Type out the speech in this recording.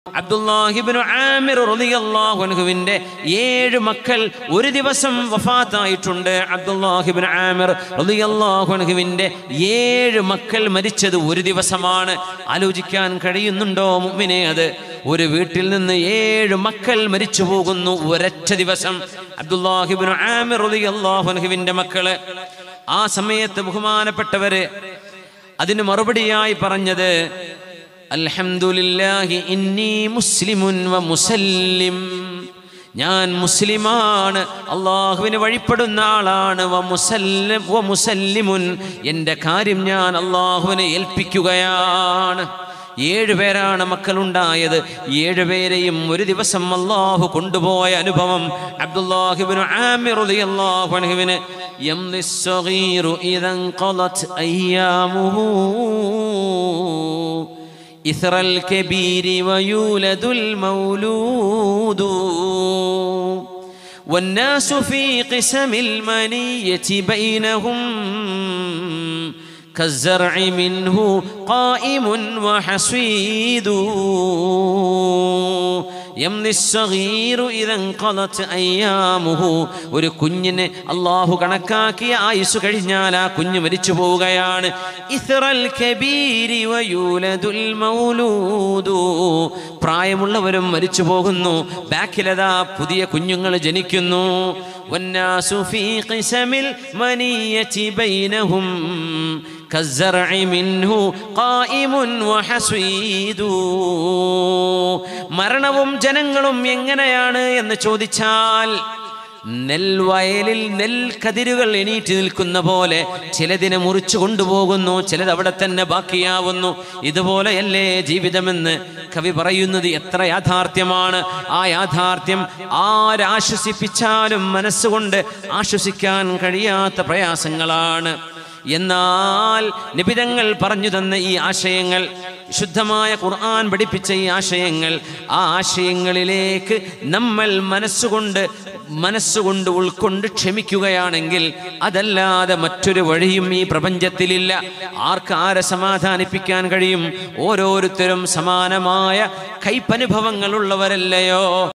അബ്ദുല്ലാഹിബ്നു ആമിർ റളിയല്ലാഹു അൻഹുവിന്റെ ഏഴ് മക്കൾ ഒരു ദിവസം വഫാത്തായിട്ടുണ്ട് അബ്ദുല്ലാഹിബ്നു ആമിർ റളിയല്ലാഹു അൻഹുവിന്റെ ഏഴ് മക്കൾ മരിച്ചത് ഒരു ദിവസമാണ് ആലോചിക്കാൻ കഴിയുന്നുണ്ടോ മുഅ്മിനെ അത് ഒരു വീട്ടിൽ നിന്ന് ഏഴ് മക്കൾ മരിച്ചു പോകുന്നു ഒരൊറ്റ ദിവസം അബ്ദുല്ലാഹിബ്നു ആമിർ റളിയല്ലാഹു അൻഹുവിന്റെ മക്കള് ആ സമയത്ത് ബഹുമാനപ്പെട്ടവര് അതിന് മറുപടിയായി പറഞ്ഞത് അൽഹംദുലില്ലാഹി ഇന്നി മുസ്ലിമുൻ വ മുസല്ലിം ഞാൻ മുസ്ലിമാണ് അള്ളാഹുവിന് വഴിപ്പെടുന്ന ആളാണ് വ മുസല്ലിം വ മുസല്ലിമുൻ എൻ്റെ കാര്യം ഞാൻ അള്ളാഹുവിനെ ഏൽപ്പിക്കുകയാണ് ഏഴുപേരാണ് മക്കളുണ്ടായത് ഏഴുപേരെയും ഒരു ദിവസം അള്ളാഹു കൊണ്ടുപോയ അനുഭവം അബ്ദുല്ലാഹിബിന് ആമിർ റളിയല്ലാഹു അൻഹുവിന് يمضي الصغير إذا انقضت أيامه إثر الكبير ويولد المولود والناس في قسم المنية بينهم كالزرع منه قائم وحصيد يمضي الصغير إذا انقضت أيامه ഒരു കുഞ്ഞിന് അള്ളാഹു കണക്കാക്കിയ ആയുസ് കഴിഞ്ഞാൽ ആ കുഞ്ഞ് മരിച്ചു പോവുകയാണ് ഇസ്റൽ കബീരി വയൂലദുൽ മൗലൂദു പ്രായമുള്ളവരും മരിച്ചു പോകുന്നു ബാക്കിലതാ പുതിയ കുഞ്ഞുങ്ങൾ ജനിക്കുന്നു والناس في قسم المنية بينهم كالزرع منه قائم وحصيد മരണവും ജനങ്ങളും എങ്ങനെയാണ് എന്ന് ചോദിച്ചാൽ നെൽവയലിൽ നെൽക്കതിരുകൾ എണീറ്റ് നിൽക്കുന്ന പോലെ ചിലതിനെ മുറിച്ചു കൊണ്ടുപോകുന്നു ചിലത് അവിടെ തന്നെ ബാക്കിയാവുന്നു ഇതുപോലെയല്ലേ ജീവിതമെന്ന് കവി പറയുന്നത് എത്ര യാഥാർത്ഥ്യമാണ് ആ യാഥാർത്ഥ്യം ആരാശ്വസിപ്പിച്ചാലും മനസ്സുകൊണ്ട് ആശ്വസിക്കാൻ കഴിയാത്ത പ്രയാസങ്ങളാണ് എന്നാൽ നിബിതങ്ങൾ പറഞ്ഞു തന്ന ഈ ആശയങ്ങൾ ശുദ്ധമായ ഖുർആൻ പഠിപ്പിച്ച ഈ ആശയങ്ങൾ ആ ആശയങ്ങളിലേക്ക് നമ്മൾ മനസ്സുകൊണ്ട് മനസ്സുകൊണ്ട് ഉൾക്കൊണ്ട് ക്ഷമിക്കുകയാണെങ്കിൽ അതല്ലാതെ മറ്റൊരു വഴിയും ഈ പ്രപഞ്ചത്തിലില്ല ആർക്ക് ആരെ സമാധാനിപ്പിക്കാൻ കഴിയും ഓരോരുത്തരും സമാനമായ കൈപ്പനുഭവങ്ങളുള്ളവരല്ലയോ